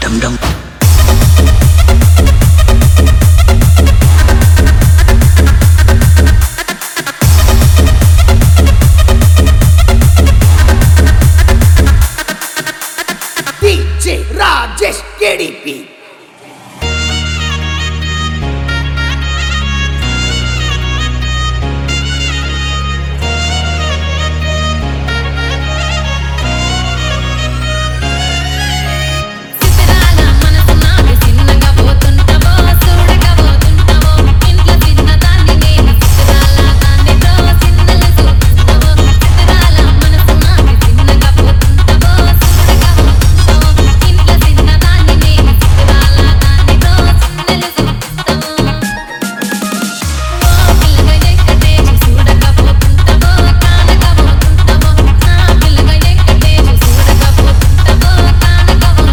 డమ్ డమ్ DJ Rajesh KDP. చిత్రాల మనసు నావి చిన్నగా పోతుంటావో చూడగా పోతుంటావో ఇంట్లో చిన్నదాన్ని నేను చిత్రాల దానితో చిన్నలు చూపిస్తావో చిత్రాల మనసు నావి చిన్నగా పోతుంటావో చూడగా పోతుంటావో ఇంట్లో చిన్నదాన్ని నేను చిత్రాల దానితో చిన్నలు చూపిస్తావో ఓ పిల్లగా ఎక్కటేసి చూడగా పోతుంటావో కానగా పోతుంటావో నా పిల్లగా ఎక్కటేసి చూడగా పోతుంటావో కానగా పోతుంటావో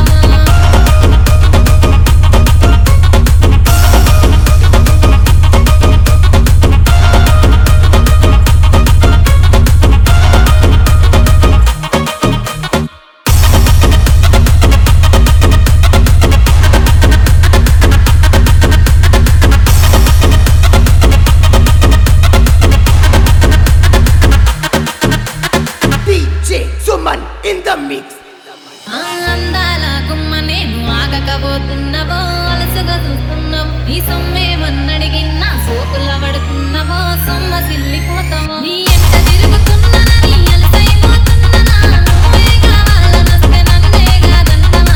DJ Suman in the mix. ఆ అందాల గుమ్మ నేను ఆగకపోతున్నవో అలసుగా చూస్తున్నావు నీ సొమ్మేమన్నడిగినా సోకుల పడుతున్నవో సొమ్మ సిల్లిపోతావో నీ ఎంత తిరుగుతున్నదని అలసైపోతున్ననా నువ్వే కావాలనొస్తే నన్నే కాదంటవా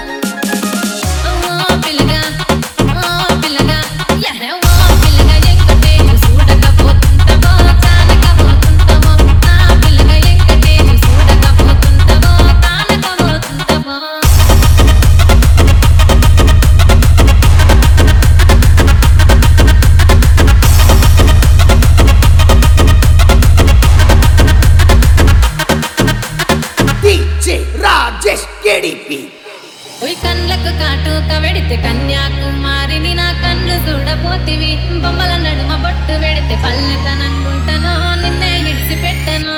ఓ పిల్లగా ఓ పిల్లగా యహ ఓ పిల్లగా ఎక్కటేసి చూడకపోతుంటావో కానకపోతుంటావో నా పిల్లగా ఎక్కటేసి చూడకపోతుంటావో కానకపోతుంటావో DJ Rajesh KDP. ఓయ్ కళ్ళకు కాటుక వెడితే కన్యాకుమారిని నా కళ్ళు చూడపోతివి బొమ్మల నడుమ బొట్టు వెడితే పల్లెతనంగుంటనో నిన్నే విడిచిపెట్టను